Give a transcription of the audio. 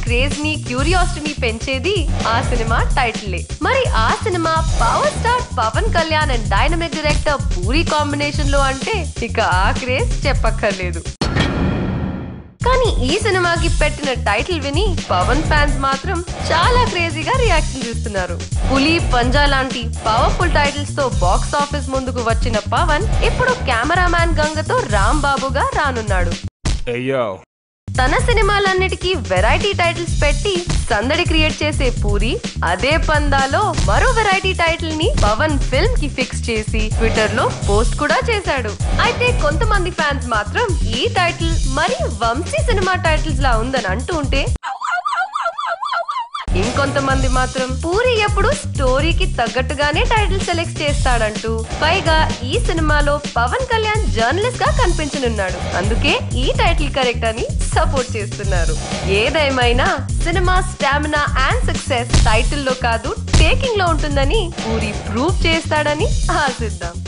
Craze ని క్యూరియాసిటీని పెంచేది ఆ సినిమా టైటిలే మరి ఆ cinema power star Pawan Kalyan and dynamic director Puri combination లో అంటే ఇక ఆ క్రేజ్ చెప్పక్కర్లేదు కానీ ఈ సినిమాకి పెట్టిన టైటిల్ విని పవన్ ఫ్యాన్స్ మాత్రం చాలా క్రేజీగా రియాక్షన్ ఇస్తున్నారు పులి పంజా లాంటి పవర్ఫుల్ టైటిల్స్ తో బాక్స్ ఆఫీస్ ముందుకు వచ్చిన పవన్ ఇప్పుడు కెమెరామ్యాన్ గంగతో రామ్ బాబుగా రానున్నాడు Hey yo. తన సినిమాలన్నిటికీ వెరైటీ టైటిల్స్ పెట్టి సందడి క్రియేట్ చేసే పూరి అదే పందాలో మరో వెరైటీ టైటిల్ ని పవన్ ఫిల్మ్ కి ఫిక్స్ చేసి ట్విట్టర్ లో పోస్ట్ కూడా చేశాడు అయితే కొంతమంది ఫ్యాన్స్ మాత్రం ఈ టైటిల్ మరి వంశీ సినిమా టైటిల్స్ లా ఉందని అంటూ ఉంటే ఇంకొంతమంది మాత్రం పూరి ఎప్పుడు స్టోరీకి తగ్గట్టుగానే టైటిల్ సెలెక్ట్ చేస్తాడంటూ పైగా ఈ సినిమాలో పవన్ కళ్యాణ్ జర్నలిస్ట్ గా కనిపించనున్నాడు అందుకే ఈ టైటిల్ కరెక్ట్ అని సపోర్ట్ చేస్తున్నారు ఏదేమైనా cinema stamina and success title లో కాదు టేకింగ్ లో ఉంటుందని పూరి ప్రూవ్ చేస్తాడని ఆశిద్దాం